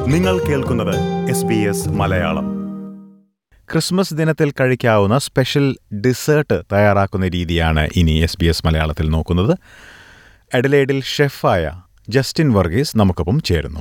നിങ്ങൾ കേൾക്കുന്നത് S B S Malayalam Christmas ദിനത്തിൽ കഴിക്കാവുന്ന സ്പെഷ്യൽ ഡിസേർട്ട് തയ്യാറാക്കുന്ന രീതിയാണ് ഇനി എസ് ബി എസ് മലയാളത്തിൽ നോക്കുന്നത് എഡലേഡിൽ ഷെഫായ ജസ്റ്റിൻ വർഗീസ് നമുക്കൊപ്പം ചേരുന്നു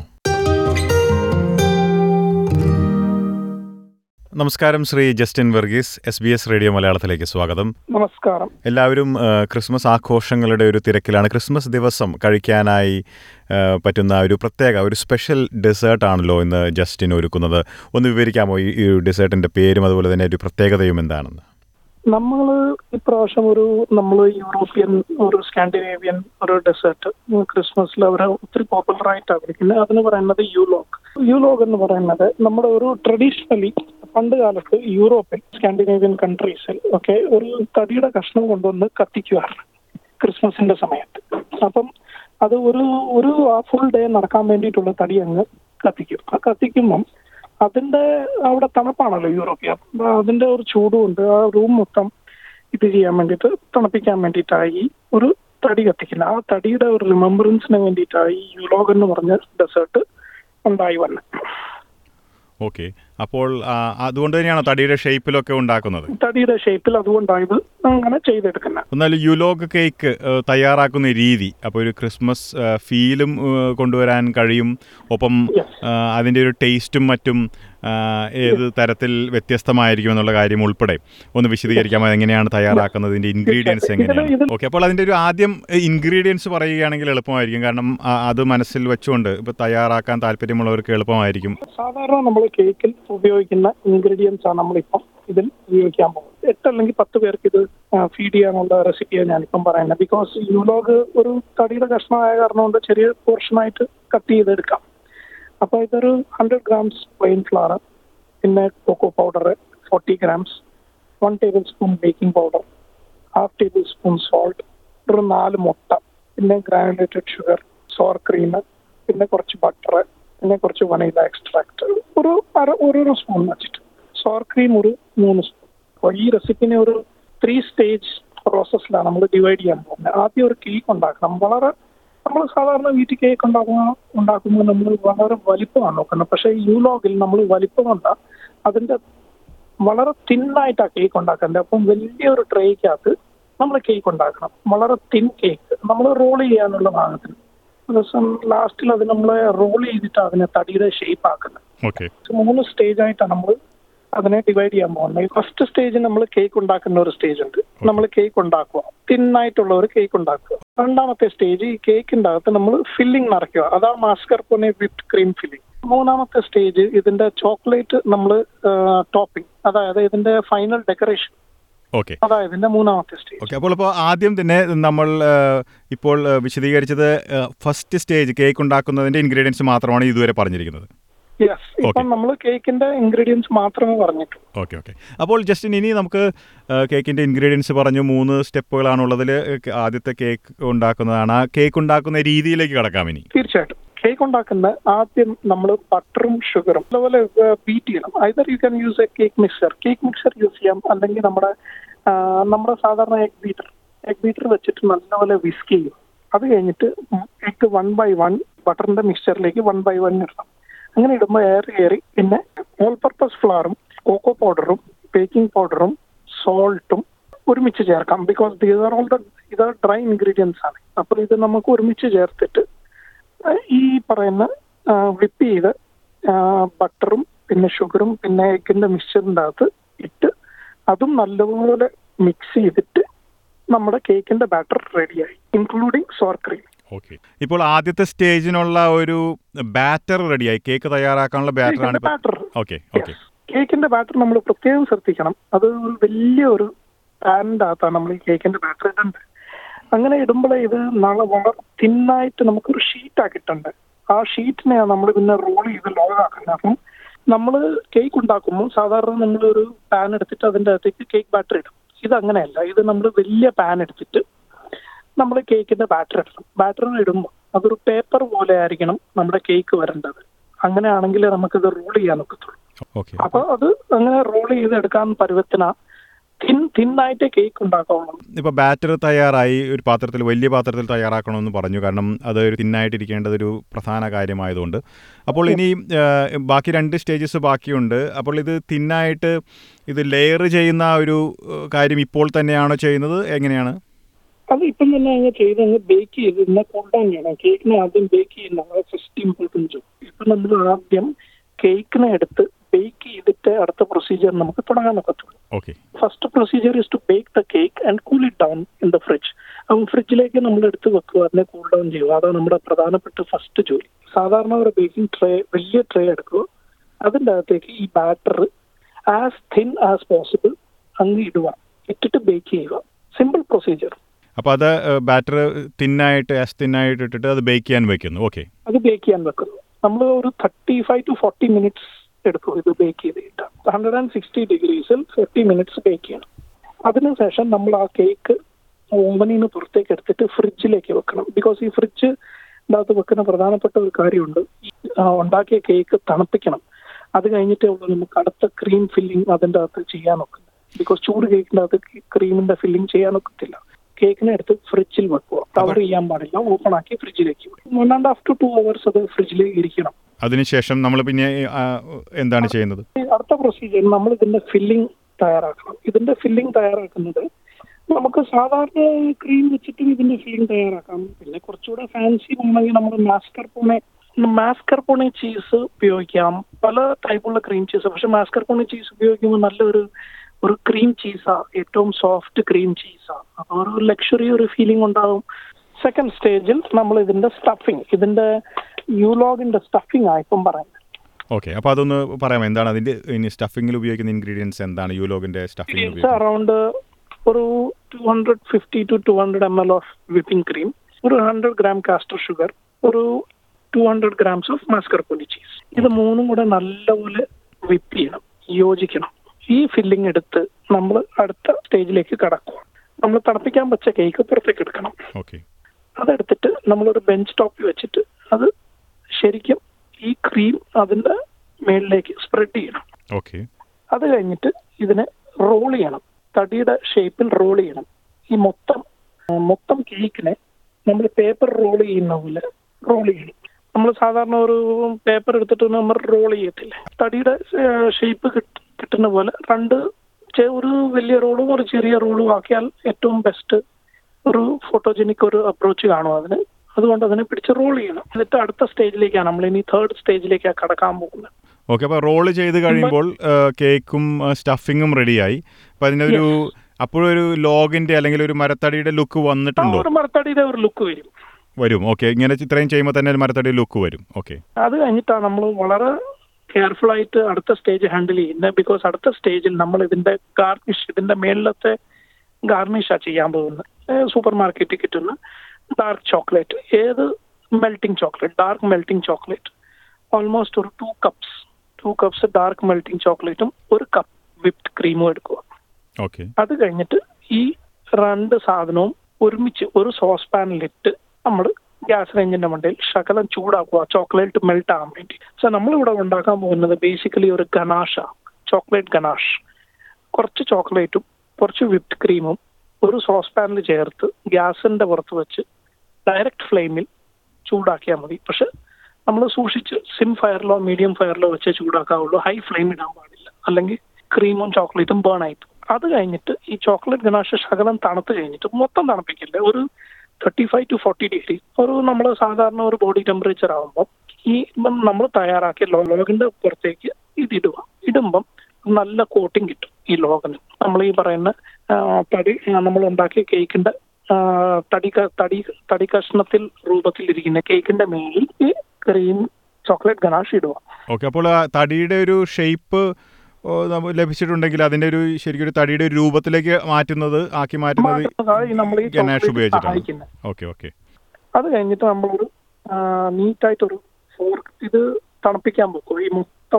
നമസ്കാരം Sree Justin Varghese S B S radio മലയാളത്തിലേക്ക് സ്വാഗതം നമസ്കാരം എല്ലാവരും ആ, ക്രിസ്മസ് ആഘോഷങ്ങളുടെ ഒരു തിരക്കിലാണ് ക്രിസ്മസ് ദിവസം കഴിക്കാനായി ആ, പറ്റുന്ന ഒരു പ്രത്യേക ഒരു സ്പെഷ്യൽ ഡെസേർട്ടാണല്ലോ ഇന്ന് ജസ്റ്റിൻ ഒരുക്കുന്നത് ഒന്ന് വിവരിക്കാമോ ഈ ഈ ഡെസേർട്ടിന്റെ പേരും അതുപോലെ തന്നെ ഒരു പ്രത്യേകതയും എന്താണെന്ന് നമ്മൾ ഇപ്രാവശ്യം ഒരു നമ്മൾ യൂറോപ്യൻ ഒരു സ്കാൻഡിനേവിയൻ ഒരു ഡെസേർട്ട് ക്രിസ്മസിൽ അവർ ഒത്തിരി പോപ്പുലർ ആയിട്ട് ആഗ്രഹിക്കുന്നത് അതിന് പറയുന്നത് യൂലോഗ് യൂലോഗ് എന്ന് പറയുന്നത് നമ്മുടെ ഒരു ട്രഡീഷണലി പണ്ട് കാലത്ത് യൂറോപ്പിൽ സ്കാൻഡിനേവിയൻ കൺട്രീസിൽ ഒക്കെ ഒരു തടിയുടെ കഷ്ണം കൊണ്ടുവന്ന് കത്തിക്കുവാറ് ക്രിസ്മസിന്റെ സമയത്ത് അപ്പം അത് ഒരു ഒരു ആ ഫുൾ ഡേ നടക്കാൻ വേണ്ടിയിട്ടുള്ള തടി അങ്ങ് കത്തിക്കും ആ കത്തിക്കുമ്പം അതിന്റെ അവിടെ തണുപ്പാണല്ലോ യൂറോപ്പിയ അപ്പൊ അതിന്റെ ഒരു ചൂടുകൊണ്ട് ആ റൂം മൊത്തം ഇത് ചെയ്യാൻ വേണ്ടിയിട്ട് തണുപ്പിക്കാൻ വേണ്ടിയിട്ടായി ഒരു തടി കത്തിക്കുന്നത് ആ തടിയുടെ ഒരു റിമെമ്പറൻസിന് വേണ്ടിയിട്ടായി യുലോഗ് എന്ന് പറഞ്ഞ ഡെസേർട്ട് ഉണ്ടായി വന്നത് ഓക്കെ അപ്പോൾ ആ, അതുകൊണ്ട് തന്നെയാണോ തടിയുടെ ഷേപ്പിലൊക്കെ ഉണ്ടാക്കുന്നത് തടിയുടെ ഷേപ്പിൽ അതുകൊണ്ടായത് അങ്ങനെ ചെയ്തെടുക്കുന്നത് എന്നാൽ യുലോഗ് കേക്ക് ആ, തയ്യാറാക്കുന്ന രീതി അപ്പോൾ ഒരു ക്രിസ്മസ് ആ, ഫീലും ആ, കൊണ്ടുവരാൻ കഴിയും ഒപ്പം Yes. ആ, അതിൻ്റെ ഒരു ടേസ്റ്റും മറ്റും ആ, ഏത് തരത്തിൽ വ്യത്യസ്തമായിരിക്കും എന്നുള്ള കാര്യം ഉൾപ്പെടെ ഒന്ന് വിശദീകരിക്കാമോ എങ്ങനെയാണ് തയ്യാറാക്കുന്നത് ഇതിൻ്റെ ഇൻഗ്രീഡിയൻസ് തീർച്ചയായും. ഇതില് എങ്ങനെയാണ് ഇത് ഓക്കെ അപ്പോൾ അതിൻ്റെ ഒരു ആദ്യം ഇൻഗ്രീഡിയൻസ് പറയുകയാണെങ്കിൽ എളുപ്പമായിരിക്കും കാരണം ആ, അത് മനസ്സിൽ വെച്ചുകൊണ്ട് ഇപ്പോൾ തയ്യാറാക്കാൻ താല്പര്യമുള്ളവർക്ക് എളുപ്പമായിരിക്കും സാധാരണ നമ്മൾ കേക്കിൽ ഉപയോഗിക്കുന്ന ഇൻഗ്രീഡിയൻസ് ആണ് നമ്മളിപ്പം ഇതിൽ ഉപയോഗിക്കാൻ പോകുന്നത് എട്ട് അല്ലെങ്കിൽ പത്ത് പേർക്ക് ഇത് ഫീഡ് ചെയ്യാനുള്ള റെസിപ്പിയാണ് ഞാനിപ്പം പറയുന്നത് ബിക്കോസ് യൂലോഗ് ഒരു തടിയുടെ കഷ്ണമായ കാരണം കൊണ്ട് ചെറിയ പോർഷനായിട്ട് കട്ട് ചെയ്തെടുക്കാം അപ്പോൾ ഇതൊരു ഹൺഡ്രഡ് ഗ്രാംസ് പ്ലെയിൻ ഫ്ലവർ പിന്നെ cocoa powder forty grams one tablespoon baking powder half tablespoon salt ഒരു നാല് മുട്ട പിന്നെ ഗ്രാനുലേറ്റഡ് ഷുഗർ സോർ ക്രീം പിന്നെ കുറച്ച് ബട്ടർ പിന്നെ കുറച്ച് വനയില എക്സ്ട്രാക്ട് ഒരു അര ഒരു സ്പൂൺ വെച്ചിട്ട് സോർ ക്രീം ഒരു മൂന്ന് സ്പൂൺ അപ്പോൾ ഈ റെസിപ്പിനെ ഒരു ത്രീ സ്റ്റേജ് പ്രോസസ്സിലാണ് നമ്മൾ ഡിവൈഡ് ചെയ്യാൻ പോകുന്നത് ആദ്യം ഒരു കേക്ക് ഉണ്ടാക്കണം വളരെ നമ്മൾ സാധാരണ വീട്ടിൽ കേക്ക് ഉണ്ടാക്കുന്ന ഉണ്ടാക്കുമ്പോൾ നമ്മൾ വളരെ വലിപ്പമാണ് നോക്കുന്നത് പക്ഷേ യൂലോഗിൽ നമ്മൾ വലിപ്പമല്ല അതിന്റെ വളരെ തിന്നായിട്ടാണ് കേക്ക് ഉണ്ടാക്കേണ്ടത് അപ്പം വലിയൊരു ട്രേക്കകത്ത് നമ്മൾ കേക്ക് ഉണ്ടാക്കണം വളരെ തിൻ കേക്ക് നമ്മൾ റോൾ ചെയ്യാനുള്ള ഭാഗത്തിന് ദിവസം ലാസ്റ്റിൽ അത് നമ്മൾ റോൾ ചെയ്തിട്ട് അതിനെ തടിയുടെ ഷേപ്പ് ആക്കുന്നത് ഓക്കെ മൂന്ന് സ്റ്റേജ് ആയിട്ടാണ് നമ്മൾ അതിനെ ഡിവൈഡ് ചെയ്യാൻ പോകുന്നത് ഫസ്റ്റ് സ്റ്റേജ് നമ്മൾ കേക്ക് ഉണ്ടാക്കുന്ന ഒരു സ്റ്റേജ് ഉണ്ട് നമ്മൾ കേക്ക് ഉണ്ടാക്കുക തിന്നായിട്ടുള്ള ഒരു കേക്ക് ഉണ്ടാക്കുക രണ്ടാമത്തെ സ്റ്റേജ് ഈ കേക്കിന്റെ അകത്ത് നമ്മൾ ഫില്ലിംഗ് നിറയ്ക്കുക അതാ മാസ്കർപോനെ വിത്ത് ക്രീം ഫില്ലിംഗ് മൂന്നാമത്തെ സ്റ്റേജ് ഇതിന്റെ ചോക്ലേറ്റ് നമ്മൾ ടോപ്പിംഗ് അതായത് ഇതിന്റെ ഫൈനൽ ഡെക്കറേഷൻ ഓക്കെ അതായത് ഇതിന്റെ മൂന്നാമത്തെ സ്റ്റേജ് ഓക്കെ അപ്പോൾ ഇപ്പോൾ ആദ്യം തന്നെ നമ്മൾ ആ, ഇപ്പോൾ ആ, വിശദീകരിച്ചത് ഫസ്റ്റ് സ്റ്റേജ് കേക്ക് ഉണ്ടാക്കുന്നതിൻ്റെ ഇൻഗ്രീഡിയൻസ് മാത്രമാണ് ഇതുവരെ പറഞ്ഞിരിക്കുന്നത് യെസ് ഇപ്പം നമ്മൾ കേക്കിന്റെ ഇൻഗ്രീഡിയൻസ് മാത്രമേ പറഞ്ഞിട്ടുള്ളൂ ഓക്കെ ഓക്കെ അപ്പോൾ ജസ്റ്റിൻ ഇനി നമുക്ക് കേക്കിൻ്റെ ഇൻഗ്രീഡിയൻസ് പറഞ്ഞു മൂന്ന് സ്റ്റെപ്പുകളാണുള്ളതിൽ ആദ്യത്തെ കേക്ക് ഉണ്ടാക്കുന്നതാണ് ആ കേക്ക് ഉണ്ടാക്കുന്ന രീതിയിലേക്ക് കടക്കാം ഇനി തീർച്ചയായിട്ടും കേക്ക് ഉണ്ടാക്കുന്ന ആദ്യം നമ്മൾ ബട്ടറും ഷുഗറും അതുപോലെ ബീറ്റ് ചെയ്യണം either you can use a cake mixer cake mixer use ചെയ്യാം അല്ലെങ്കിൽ നമ്മുടെ ആ, നമ്മുടെ സാധാരണ എഗ് ബീറ്റർ എഗ് ബീറ്റർ വെച്ചിട്ട് നല്ലപോലെ വിസ്ക് ചെയ്യും അത് കഴിഞ്ഞിട്ട് എഗ് വൺ ബൈ വൺ ബട്ടറിന്റെ മിക്സ്ചറിലേക്ക് വൺ ബൈ വൺ ഇടണം അങ്ങനെ ഇടുമ്പോൾ എയർ കയറി പിന്നെ ഓൾ പർപ്പസ് ഫ്ലവറും കോക്കോ പൗഡറും ബേക്കിംഗ് പൗഡറും സോൾട്ടും ഒരുമിച്ച് ചേർക്കാം because these are all the ഇത് ഡ്രൈ ഇൻഗ്രീഡിയൻസ് ആണ് അപ്പോൾ ഇത് നമുക്ക് ഒരുമിച്ച് ചേർത്തിട്ട് ഈ പറയുന്ന വിപ്പ് ചെയ്ത് ബട്ടറും പിന്നെ ഷുഗറും പിന്നെ എഗിന്റെ മിക്സ്ചറിൻ്റെ അകത്ത് ഇട്ട് അതും നല്ലപോലെ മിക്സ് ചെയ്തിട്ട് നമ്മുടെ കേക്കിന്റെ ബാറ്റർ റെഡിയായി ഇൻക്ലൂഡിങ് സോർ ക്രീം ഓക്കെ ഇപ്പോൾ ആദ്യത്തെ സ്റ്റേജിനുള്ള ഒരു ബാറ്റർ റെഡിയായി കേക്ക് തയ്യാറാക്കാനുള്ള ബാറ്ററാണ് ഇപ്പോൾ ബാറ്റർ ഓക്കെ ഓക്കെ കേക്കിന്റെ ബാറ്റർ നമ്മൾ പ്രത്യേകം ശ്രദ്ധിക്കണം അത് ഒരു വലിയ ഒരു പാനിന്റെ അകത്താണ് നമ്മൾ ഈ കേക്കിന്റെ ബാറ്റർ ഇടേണ്ടത് അങ്ങനെ ഇടുമ്പോഴേ ഇത് നാളെ വളരെ തിന്നായിട്ട് നമുക്കൊരു ഷീറ്റ് ആക്കിയിട്ടുണ്ട് ആ ഷീറ്റിനെയാണ് നമ്മൾ പിന്നെ റോൾ ചെയ്ത് ലോഗാക്കുന്നത് അപ്പം നമ്മൾ കേക്ക് ഉണ്ടാക്കുമ്പോൾ സാധാരണ നമ്മളൊരു പാൻ എടുത്തിട്ട് അതിൻ്റെ അകത്തേക്ക് കേക്ക് ബാറ്റർ ഇടും ഇത് അങ്ങനെയല്ല ഇത് നമ്മൾ വലിയ പാൻ എടുത്തിട്ട് നമ്മൾ കേക്കിന്റെ ബാറ്റർ ഇടണം ബാറ്റർ ഇടുമ്പോൾ അതൊരു പേപ്പർ പോലെ ആയിരിക്കണം നമ്മുടെ കേക്ക് വരേണ്ടത് അങ്ങനെയാണെങ്കിൽ നമുക്കിത് റോൾ ചെയ്യാൻ ഒക്കത്തുള്ളൂ ഓക്കെ അപ്പൊ അത് അങ്ങനെ റോൾ ചെയ്തെടുക്കാൻ പരുവത്തിന തിൻ തിന്നായിട്ട് കേക്ക് ഉണ്ടാക്കാവുള്ളൂ ഇപ്പോൾ ബാറ്റർ തയ്യാറായി ഒരു പാത്രത്തിൽ വലിയ പാത്രത്തിൽ തയ്യാറാക്കണമെന്ന് പറഞ്ഞു കാരണം അത് ഒരു തിന്നായിട്ടിരിക്കേണ്ടത് ഒരു പ്രധാന കാര്യമായതുകൊണ്ട് അപ്പോൾ ഇനി ആ, ബാക്കി രണ്ട് സ്റ്റേജസ് ബാക്കിയുണ്ട് അപ്പോൾ ഇത് തിന്നായിട്ട് ഇത് ലെയർ ചെയ്യുന്ന ഒരു ആ, കാര്യം ഇപ്പോൾ തന്നെയാണോ ചെയ്യുന്നത് എങ്ങനെയാണ് അത് ഇപ്പം തന്നെ അങ്ങ് ചെയ്ത് അങ്ങ് ബേക്ക് ചെയ്ത് ഇന്ന് കൊണ്ടുപോകാൻ ചെയ്യണം കേക്കിനെ ആദ്യം ബേക്ക് ചെയ്യുന്നതാണ് ഫസ്റ്റ് ഇമ്പോർട്ടൻസ് ഇപ്പം നമ്മൾ ആദ്യം കേക്കിനെ എടുത്ത് ബേക്ക് ചെയ്തിട്ട് അടുത്ത പ്രൊസീജിയർ നമുക്ക് തുടങ്ങാൻ പറ്റത്തുള്ളൂ okay first procedure is to bake the cake and cool it down in the fridge അപ്പം ഫ്രിഡ്ജിലേക്ക് നമ്മൾ എടുത്ത് വെക്കുക അതിനെ കൂൾ ഡൗൺ ചെയ്യുക അതാണ് നമ്മുടെ പ്രധാനപ്പെട്ട ഫസ്റ്റ് ജോലി സാധാരണ ഒരു ബേക്കിംഗ് ട്രേ വലിയ ട്രേ എടുക്കുക അതിൻ്റെ അകത്തേക്ക് ഈ batter as thin as possible അങ്ങ് ഇടുക ഇട്ടിട്ട് ബേക്ക് ചെയ്യുക സിമ്പിൾ പ്രൊസീജിയർ അപ്പോൾ അത് ബാറ്റർ തിന്നായിട്ട് ആസ് തിന്നായിട്ട് ഇട്ടിട്ട് അത് ബേക്ക് ചെയ്യാൻ വെക്കുന്നു ഓക്കെ അത് ബേക്ക് ചെയ്യാൻ വെക്കുന്നു നമ്മൾ ഒരു thirty five to forty minutes എടുക്കും ഇത് ബേക്ക് ചെയ്തിട്ട് ഹൺഡ്രഡ് ആൻഡ് സിക്സ്റ്റി ഡിഗ്രീസിൽ ഫോർട്ടി മിനിറ്റ്സ് ബേക്ക് ചെയ്യണം അതിനുശേഷം നമ്മൾ ആ കേക്ക് ഓവനിൽ നിന്ന് പുറത്തേക്ക് എടുത്തിട്ട് ഫ്രിഡ്ജിലേക്ക് വെക്കണം ബിക്കോസ് ഈ ഫ്രിഡ്ജ് അകത്ത് വെക്കുന്ന പ്രധാനപ്പെട്ട ഒരു കാര്യമുണ്ട് ഈ, ആ, ഉണ്ടാക്കിയ കേക്ക് തണുപ്പിക്കണം അത് കഴിഞ്ഞിട്ടേ ഉള്ളൂ നമുക്ക് അടുത്ത ക്രീം ഫില്ലിംഗ് അതിൻ്റെ അകത്ത് ചെയ്യാൻ ഒക്കുന്നത് ബിക്കോസ് ചൂട് കേക്കിൻ്റെ അകത്ത് ക്രീമിന്റെ ഫില്ലിംഗ് ചെയ്യാൻ ഒക്കത്തില്ല കേക്കിനെ എടുത്ത് ഫ്രിഡ്ജിൽ വെക്കുക കവർ ചെയ്യാൻ പാടില്ല ഓപ്പൺ ആക്കി ഫ്രിഡ്ജിലേക്ക് one and half to two hours അത് ഫ്രിഡ്ജിൽ ഇരിക്കണം അതിനുശേഷം നമ്മൾ പിന്നെ ആ, എന്താണ് ചെയ്യുന്നത് ഈ അടുത്ത പ്രൊസീജിയർ നമ്മൾ ഇതിന്റെ ഫില്ലിംഗ് തയ്യാറാക്കണം ഇതിന്റെ ഫില്ലിംഗ് തയ്യാറാക്കുന്നത് നമുക്ക് സാധാരണ ക്രീം വെച്ചിട്ടും ഇതിന്റെ ഫില്ലിംഗ് തയ്യാറാക്കാം പിന്നെ കുറച്ചുകൂടെ ഫാൻസി വേണമെങ്കിൽ നമ്മൾ മാസ്കർപോണെ മാസ്കർപോണെ ചീസ് ഉപയോഗിക്കാം പല ടൈപ്പുള്ള ക്രീം ചീസ് പക്ഷെ മാസ്കർപോണെ ചീസ് ഉപയോഗിക്കുമ്പോൾ നല്ലൊരു ഒരു ക്രീം ചീസാ ഏറ്റവും സോഫ്റ്റ് ക്രീം ചീസാ അപ്പോൾ ഒരു ലക്ഷറി ഒരു ഫീലിംഗ് ഉണ്ടാകും സെക്കൻഡ് സ്റ്റേജിൽ നമ്മൾ ഇതിന്റെ സ്റ്റഫിങ് ഇതിന്റെ യൂലോഗിന്റെ സ്റ്റഫിംഗ് ആ ഇപ്പം പറയുന്നത് ഓക്കെ അപ്പോൾ അതൊന്ന് പറയാമോ എന്താണ് അതിൻ്റെ ഇനി സ്റ്റഫിങ്ങിൽ ഉപയോഗിക്കുന്ന ഇൻഗ്രീഡിയൻസ് എന്താണ് യൂലോഗിൻ്റെ സ്റ്റഫിങ്ങിൽ ഇറ്റ്സ് ഉപയോഗിക്കുന്നത് അറൌണ്ട് ഒരു two hundred fifty to two hundred M L of whipping cream ഒരു ഹൺഡ്രഡ് ഗ്രാം കാസ്റ്റർ ഷുഗർ ഒരു two hundred grams of mascarpone cheese ഇത് മൂന്നും കൂടെ നല്ലപോലെ വിപ്പ് ചെയ്യണം യോജിക്കണം ഈ ഫില്ലിംഗ് എടുത്ത് നമ്മൾ അടുത്ത സ്റ്റേജിലേക്ക് കടക്കുക നമ്മൾ തണുപ്പിക്കാൻ വെച്ച കേക്ക് പുറത്തേക്ക് എടുക്കണം ഓക്കെ അതെടുത്തിട്ട് നമ്മളൊരു ബെഞ്ച് ടോപ്പിൽ വെച്ചിട്ട് അത് ശരിക്കും ഈ ക്രീം അതിന്റെ മേളിലേക്ക് സ്പ്രെഡ് ചെയ്യണം ഓക്കെ അത് കഴിഞ്ഞിട്ട് ഇതിനെ റോൾ ചെയ്യണം തടിയുടെ ഷേപ്പിൽ റോൾ ചെയ്യണം ഈ മൊത്തം ആ, മൊത്തം കേക്കിനെ നമ്മൾ പേപ്പർ റോൾ ചെയ്യുന്ന പോലെ റോൾ ചെയ്യണം നമ്മൾ സാധാരണ ഒരു പേപ്പർ എടുത്തിട്ട് നമ്മൾ റോൾ ചെയ്യത്തില്ലേ തടിയുടെ ഷേപ്പ് കിട്ടുന്ന പോലെ രണ്ട് ചെ- ഒരു വലിയ റോളും ഒരു ചെറിയ റോളും ആക്കിയാൽ ഏറ്റവും ബെസ്റ്റ് ഒരു ഫോട്ടോജനിക് ഒരു അപ്രോച്ച് കാണും അതിന് അതുകൊണ്ട് അതിനെ പിടിച്ച് റോൾ ചെയ്യണം എന്നിട്ട് അടുത്ത സ്റ്റേജിലേക്കാണ് നമ്മൾ ഇനി തേർഡ് സ്റ്റേജിലേക്കാണ് കടക്കാൻ പോകുന്നത് ഓക്കെ അപ്പോൾ റോൾ ചെയ്ത് കഴിയുമ്പോൾ ആ, കേക്കും ആ, സ്റ്റഫിങ്ങും റെഡിയായി അപ്പോൾ അതിനൊരു അപ്പോഴൊരു ലോഗിൻ്റെ അല്ലെങ്കിൽ ഒരു മരത്തടിയുടെ ലുക്ക് ആ വന്നിട്ടുണ്ടോ ഒരു മരത്തടിയുടെ ഒരു ലുക്ക് വരും വരും ഓക്കെ ഇങ്ങനെ ഇത്രയും ചെയ്യുമ്പോൾ തന്നെ ഒരു മരത്തടിയുടെ ലുക്ക് വരും ഓക്കെ അത് കഴിഞ്ഞിട്ടാണ് നമ്മൾ വളരെ കെയർഫുൾ ആയിട്ട് അടുത്ത സ്റ്റേജ് ഹാൻഡിൽ ചെയ്യുന്നത് ബിക്കോസ് അടുത്ത സ്റ്റേജിൽ നമ്മൾ ഇതിന്റെ ഗാർണിഷ് ഇതിന്റെ മേളിലത്തെ ഗാർണിഷാ ചെയ്യാൻ പോകുന്നത് സൂപ്പർ മാർക്കറ്റിൽ കിട്ടുന്ന ഡാർക്ക് ചോക്ലേറ്റ് ഏത് melting chocolate dark melting chocolate almost ഒരു two cups two cups dark melting ചോക്ലേറ്റും ഒരു കപ്പ് വിപ്ഡ് ക്രീമും എടുക്കുക ഓക്കെ അത് കഴിഞ്ഞിട്ട് ഈ രണ്ട് സാധനവും ഒരുമിച്ച് ഒരു സോസ് പാനിലിട്ട് നമ്മൾ ഗ്യാസ് റേഞ്ചിന്റെ മണ്ടയിൽ ശകലം ചൂടാക്കുക ചോക്ലേറ്റ് മെൽറ്റ് ആകാൻ വേണ്ടി സോ നമ്മളിവിടെ ഉണ്ടാക്കാൻ പോകുന്നത് ബേസിക്കലി ഒരു ഗനാഷ ചോക്ലേറ്റ് ഗനാഷ് കുറച്ച് ചോക്ലേറ്റും കുറച്ച് വിപ്ഡ് ക്രീമും ഒരു സോസ് പാനിൽ ചേർത്ത് ഗ്യാസിന്റെ പുറത്ത് വെച്ച് ഡയറക്റ്റ് ഫ്ലെയിമിൽ ചൂടാക്കിയാൽ മതി പക്ഷെ നമ്മൾ സൂക്ഷിച്ച് സിം ഫയറിലോ മീഡിയം ഫയറിലോ വെച്ച് ചൂടാക്കാവുള്ളൂ ഹൈ ഫ്ലെയിം ഇടാൻ പാടില്ല അല്ലെങ്കിൽ ക്രീമും ചോക്ലേറ്റും ബേൺ ആയി പോകും. അത് കഴിഞ്ഞിട്ട് ഈ ചോക്ലേറ്റ് ഗനാഷ് ശകലം തണുത്ത് കഴിഞ്ഞിട്ട് മൊത്തം തണുപ്പിക്കില്ല ഒരു thirty five to forty degree ഒരു നമ്മൾ സാധാരണ ഒരു ബോഡി ടെമ്പറേച്ചർ ആകുമ്പോൾ ഈ നമ്മൾ തയ്യാറാക്കിയ ലോ- ലോഗിന്റെ പുറത്തേക്ക് ഇതിടുക ഇടുമ്പം നല്ല കോട്ടിങ് കിട്ടും ഈ ലോഗിന് നമ്മൾ ഈ പറയുന്ന ആ, തടി നമ്മൾ ഉണ്ടാക്കിയ കേക്കിന്റെ ആ, തടി ക- തടി തടി കഷ്ണത്തിൽ രൂപത്തിലിരിക്കുന്ന കേക്കിന്റെ മേലിൽ ഈ ക്രീം ചോക്ലേറ്റ് ഗനാഷ് ഇടുക ഓക്കെ അപ്പോൾ ആ തടിയുടെ ഒരു ഷേപ്പ് ലഭിച്ചിട്ടുണ്ടെങ്കിൽ അതിൻ്റെ ഒരു ശരിക്കും ഒരു തടിയുടെ ഒരു രൂപത്തിലേക്ക് മാറ്റുന്നത് ആക്കി മാറ്റുന്നത് മാറ്റുന്നതാണ് ഈ നമ്മൾ ഈ ഗനാഷ് ചോക്ലേറ്റ് ഉപയോഗിച്ചിട്ടാണ് സഹായിക്കുന്നത് ഓക്കെ ഓക്കെ അത് കഴിഞ്ഞിട്ട് നമ്മളൊരു നീറ്റായിട്ടൊരു ഫോർക്ക് ഇത് തണുപ്പിക്കാൻ വെക്കും ഈ മൊത്തം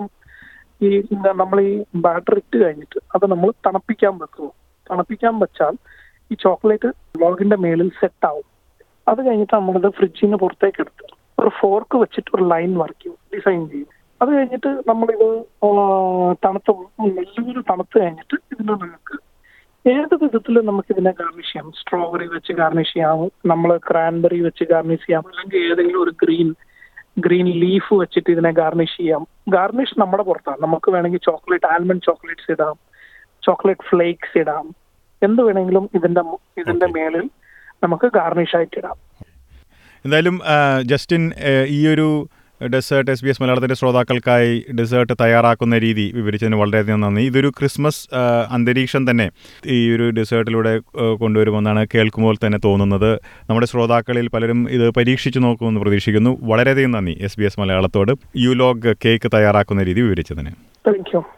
ഈ നമ്മൾ ഈ ബാറ്റർ ഇട്ട് കഴിഞ്ഞിട്ട് അത് നമ്മൾ തണുപ്പിക്കാൻ വെക്കും തണുപ്പിക്കാൻ വെച്ചാൽ ഈ ചോക്ലേറ്റ് ലോഗിന്റെ മേളിൽ സെറ്റ് ആവും അത് കഴിഞ്ഞിട്ട് നമ്മളിത് ഫ്രിഡ്ജിൽ നിന്ന് പുറത്തേക്ക് എടുത്ത് ഒരു ഫോർക്ക് വെച്ചിട്ട് ഒരു ലൈൻ വരയ്ക്കും ഡിസൈൻ ചെയ്യും അത് കഴിഞ്ഞിട്ട് നമ്മളിത് ആ, തണുത്ത് നല്ലപോലെ തണുത്ത് കഴിഞ്ഞിട്ട് ഇതിന് നിങ്ങൾക്ക് ഏത് വിധത്തിൽ നമുക്ക് ഇതിനെ ഗാർണിഷ് ചെയ്യാം സ്ട്രോബെറി വെച്ച് ഗാർണിഷ് ചെയ്യാം നമ്മൾ ക്രാൻബെറി വെച്ച് ഗാർണിഷ് ചെയ്യാം അല്ലെങ്കിൽ ഏതെങ്കിലും ഒരു ഗ്രീൻ ഗ്രീൻ ലീഫ് വെച്ചിട്ട് ഇതിനെ ഗാർണിഷ് ചെയ്യാം ഗാർണിഷ് നമ്മുടെ പുറത്താണ് നമുക്ക് വേണമെങ്കിൽ ചോക്ലേറ്റ് ആൽമണ്ട് ചോക്ലേറ്റ്സ് ഇടാം ചോക്ലേറ്റ് ഫ്ലേക്സ് ഇടാം എന്ത് വേണമെങ്കിലും ഇതിന്റെ മു- ഇതിന്റെ Okay. മേളിൽ നമുക്ക് ഗാർണിഷ് ആയിട്ട് ഇടാം എന്തായാലും ആ, ജസ്റ്റിൻ ഏ, ഈ ഒരു ഡെസേർട്ട് എസ് ബി എസ് മലയാളത്തിൻ്റെ ശ്രോതാക്കൾക്കായി ഡെസേർട്ട് തയ്യാറാക്കുന്ന രീതി വിവരിച്ചതിന് വളരെയധികം നന്ദി ഇതൊരു ക്രിസ്മസ് ആ, അന്തരീക്ഷം തന്നെ ഈ ഒരു ഡെസേർട്ടിലൂടെ ആ, കൊണ്ടുവരുമെന്നാണ് കേൾക്കുമ്പോൾ തന്നെ തോന്നുന്നത് നമ്മുടെ ശ്രോതാക്കളിൽ പലരും ഇത് പരീക്ഷിച്ചു നോക്കുമെന്ന് പ്രതീക്ഷിക്കുന്നു വളരെയധികം നന്ദി എസ് ബി എസ് മലയാളത്തോട് യുലോഗ് കേക്ക് തയ്യാറാക്കുന്ന രീതി വിവരിച്ചതിന് thank you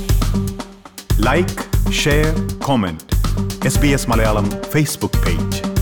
like share comment S B S Malayalam Facebook page